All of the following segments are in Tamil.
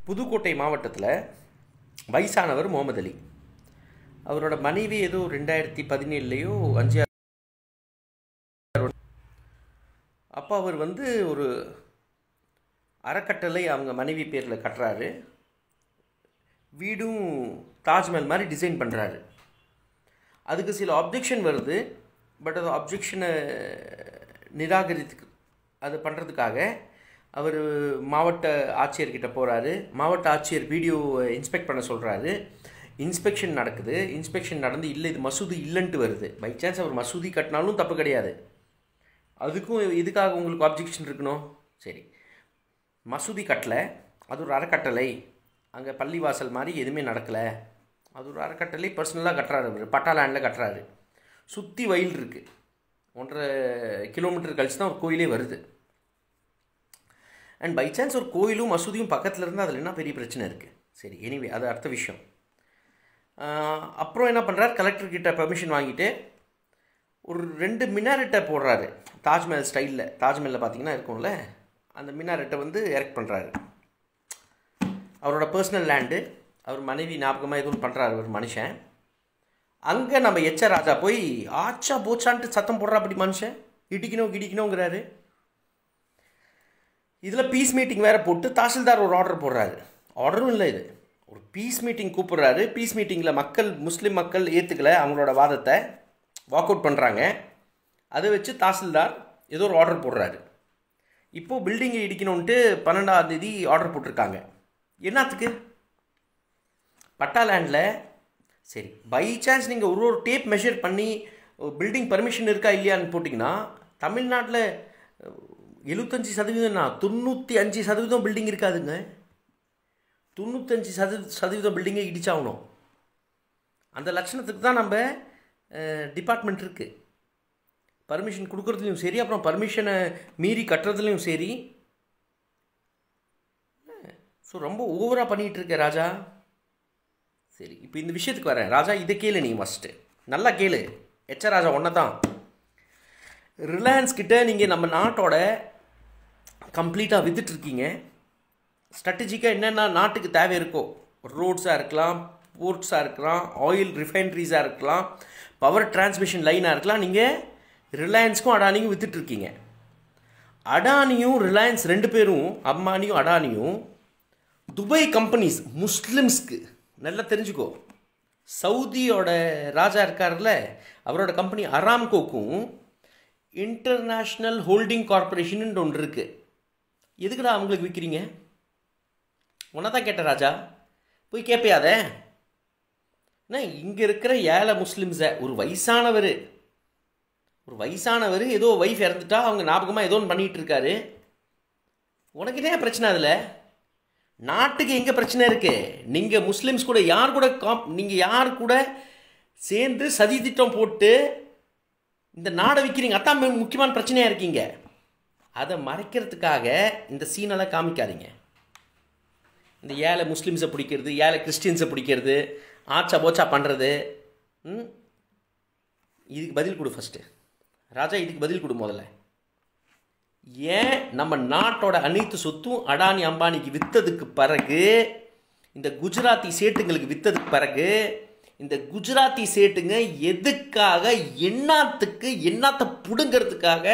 புதுக்கோட்டை மாவட்டத்தில் வயசானவர் முகமது அலி அவரோட மனைவி ஏதோ ரெண்டாயிரத்தி பதினேழுலையோ அஞ்சு அப்போ அவர் வந்து ஒரு அறக்கட்டளை அவங்க மனைவி பேரில் கட்டுறாரு வீடும் தாஜ்மஹல் மாதிரி டிசைன் பண்ணுறாரு அதுக்கு சில அப்ஜெக்ஷன் வருது பட் அது அப்ஜெக்ஷனை நிராகரித்து அது பண்ணுறதுக்காக அவர் மாவட்ட ஆட்சியர்கிட்ட போகிறாரு மாவட்ட ஆட்சியர் வீடியோ இன்ஸ்பெக்ட் பண்ண சொல்கிறாரு இன்ஸ்பெக்ஷன் நடக்குது இன்ஸ்பெக்ஷன் நடந்து இல்லை இது மசூதி இல்லைன்ட்டு வருது பை சான்ஸ் அவர் மசூதி கட்டினாலும் தப்பு கிடையாது அதுக்கும் இதுக்காக உங்களுக்கு அப்ஜெக்ஷன் இருக்கணும் சரி மசூதி கட்டலை அது ஒரு அறக்கட்டளை அங்கே பள்ளிவாசல் மாதிரி எதுவுமே நடக்கலை அது ஒரு அறக்கட்டளை பர்சனலாக கட்டுறாரு அவர் பட்டா லேண்டில் கட்டுறாரு சுற்றி வயல் இருக்குது ஒன்றரை கிலோமீட்டர் கழிச்சு தான் ஒரு கோயிலே வருது அண்ட் பை சான்ஸ் ஒரு கோயிலும் மசூதியும் பக்கத்தில் இருந்தால் அதில் என்ன பெரிய பிரச்சனை இருக்குது சரி எனிவே அது அடுத்த விஷயம் ஆஹ் அப்புறம் என்ன பண்ணுறார் கலெக்டர்கிட்ட பெர்மிஷன் வாங்கிட்டு ஒரு ரெண்டு மினாரெட்டை போடுறாரு தாஜ்மஹல் ஸ்டைலில் தாஜ்மஹலில் பார்த்தீங்கன்னா இருக்கும்ல அந்த மினாரெட்டை வந்து எரெக்ட் பண்ணுறாரு அவரோட பர்சனல் லேண்டு அவர் மனைவி ஞாபகமாக எதுவும் பண்ணுறாரு ஒரு மனுஷன் அங்கே நம்ம எச்ச ராஜா போய் ஆச்சா போச்சான்ட்டு சத்தம் போடுறா அப்படி மனுஷன் இடிக்கணும் இடிக்கணுங்கிறாரு இதில் பீஸ் மீட்டிங் வேறு போட்டு தாசில்தார் ஒரு ஆர்டர் போடுறாரு ஆர்டரும் இல்லை இது ஒரு பீஸ் மீட்டிங் கூப்பிடுறாரு பீஸ் மீட்டிங்கில் மக்கள் முஸ்லீம் மக்கள் ஏற்றுக்கல அவங்களோட வாதத்தை வாக் அவுட் பண்ணுறாங்க அதை வச்சு தாசில்தார் ஏதோ ஒரு ஆர்டர் போடுறாரு இப்போது பில்டிங்கை இடிக்கணுன்ட்டு பன்னெண்டாம் தேதி ஆர்டர் போட்டிருக்காங்க என்னத்துக்கு பட்டா லேண்டில் சரி பை சான்ஸ் நீங்கள் ஒரு ஒரு டேப் மெஷர் பண்ணி பில்டிங் பர்மிஷன் இருக்கா இல்லையான்னு போட்டிங்கன்னா தமிழ்நாட்டில் எழுபத்தஞ்சி சதவீதம்னா தொண்ணூற்றி அஞ்சு சதவீதம் பில்டிங் இருக்காதுங்க தொண்ணூத்தஞ்சு சதவீ சதவீதம் பில்டிங்கை இடிச்சாகணும் அந்த லட்சணத்துக்கு தான் நம்ம டிபார்ட்மெண்ட் இருக்குது பர்மிஷன் கொடுக்குறதுலையும் சரி அப்புறம் பர்மிஷனை மீறி கட்டுறதுலையும் சரி ஸோ ரொம்ப ஓவராக பண்ணிகிட்டு இருக்க ராஜா சரி இப்போ இந்த விஷயத்துக்கு வரேன் ராஜா இதை கேளு நீ ஃபஸ்ட்டு நல்லா கேளு எச்ச ராஜா ஒன்றை தான் ரிலையன்ஸ் கிட்ட நீங்கள் நம்ம நாட்டோட கம்ப்ளீட்டாக வித்துட்ருக்கீங்க ஸ்ட்ராட்டஜிக்காக என்னென்ன நாட்டுக்கு தேவை இருக்கோ ரோட்ஸாக இருக்கலாம் போர்ட்ஸாக இருக்கலாம் ஆயில் ரிஃபைனரிஸாக இருக்கலாம் பவர் டிரான்ஸ்மிஷன் லைனாக இருக்கலாம் நீங்கள் ரிலையன்ஸ்க்கும் அடானியும் வித்துட்ருக்கீங்க அடானியும் ரிலையன்ஸ் ரெண்டு பேரும் அம்பானியும் அடானியும் துபாய் கம்பெனிஸ் முஸ்லிம்ஸ்க்கு நல்லா தெரிஞ்சுக்கோ சவுதியோட ராஜா இருக்கார்ல அவரோட கம்பெனி அராம்கோக்கும் இன்டர்நேஷ்னல் ஹோல்டிங் கார்பரேஷன் ஒன்று இருக்குது எதுக்குடா அவங்களுக்கு விற்கிறீங்க உன்னை தான் கேட்ட ராஜா போய் கேட்பியாத என்ன இங்கே இருக்கிற ஏழை முஸ்லிம்ஸை ஒரு வயசானவர் ஒரு வயசானவர் ஏதோ ஒய்ஃப் இறந்துட்டா அவங்க ஞாபகமாக ஏதோ ஒன்று பண்ணிகிட்டு இருக்காரு உனக்கு இதே பிரச்சனை அதில் நாட்டுக்கு எங்கே பிரச்சனை இருக்கு நீங்கள் முஸ்லிம்ஸ் கூட யார் கூட காம் நீங்கள் யார் கூட சேர்ந்து சதி திட்டம் போட்டு இந்த நாடை விற்கிறீங்க அதான் மெ- முக்கியமான பிரச்சனையாக இருக்கீங்க அதை மறைக்கிறதுக்காக இந்த சீனெல்லாம் காமிக்காதீங்க இந்த ஏழை முஸ்லிம்ஸை பிடிக்கிறது ஏழை கிறிஸ்டியன்ஸை பிடிக்கிறது ஆச்சா போச்சா பண்ணுறது ம் இதுக்கு பதில் கொடு ஃபஸ்ட்டு ராஜா இதுக்கு பதில் கொடு முதல்ல ஏன் நம்ம நாட்டோட அனைத்து சொத்தும் அடானி அம்பானிக்கு விற்றதுக்கு பிறகு இந்த குஜராத்தி சேட்டுங்களுக்கு விற்றதுக்கு பிறகு இந்த குஜராத்தி சேட்டுங்க எதுக்காக என்னத்துக்கு என்னத்தை புடுங்கிறதுக்காக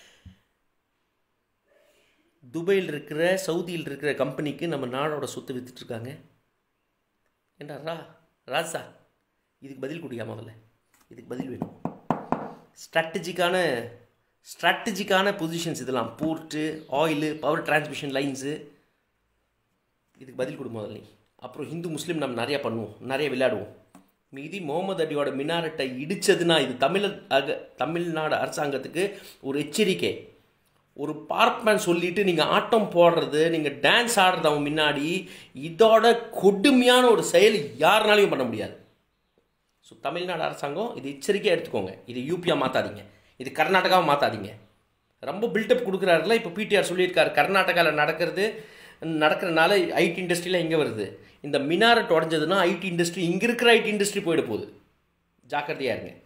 துபாயில் இருக்கிற சவுதியில் இருக்கிற கம்பெனிக்கு நம்ம நாடோட சொத்து வித்துட்ருக்காங்க ஏண்டா ரா ராசா இதுக்கு பதில் குடியா முதல்ல இதுக்கு பதில் வேணும் ஸ்ட்ராட்டஜிக்கான ஸ்ட்ராட்டஜிக்கான பொசிஷன்ஸ் இதெல்லாம் port oil power transmission lines இதுக்கு பதில் கொடு முதல்ல நீ அப்புறம் ஹிந்து முஸ்லீம் நம்ம நிறையா பண்ணுவோம் நிறைய விளையாடுவோம் மீதி முகமது அலியோட மினாரட்டை இடிச்சதுன்னா இது தமிழ அக தமிழ்நாடு அரசாங்கத்துக்கு ஒரு எச்சரிக்கை ஒரு பார்ப்பன் சொல்லிட்டு நீங்கள் ஆட்டம் போடுறது நீங்கள் டான்ஸ் ஆடுறது அவன் முன்னாடி இதோட கொடுமையான ஒரு செயல் யாருனாலையும் பண்ண முடியாது ஸோ தமிழ்நாடு அரசாங்கம் இது எச்சரிக்கையாக எடுத்துக்கோங்க இது யூபியாக மாற்றாதீங்க இது கர்நாடகாவை மாற்றாதீங்க ரொம்ப பில்டப் கொடுக்குறாருல இப்போ பிடிஆர் சொல்லியிருக்காரு கர்நாடகாவில் நடக்கிறது நடக்கிறனால ஐடி இண்டஸ்ட்ரியில் எங்கே வருது இந்த மினாரட் உடஞ்சதுன்னா ஐடி இண்டஸ்ட்ரி இங்கே இருக்கிற ஐடி இண்டஸ்ட்ரி போயிட போகுது ஜாக்கிரதையாக இருங்க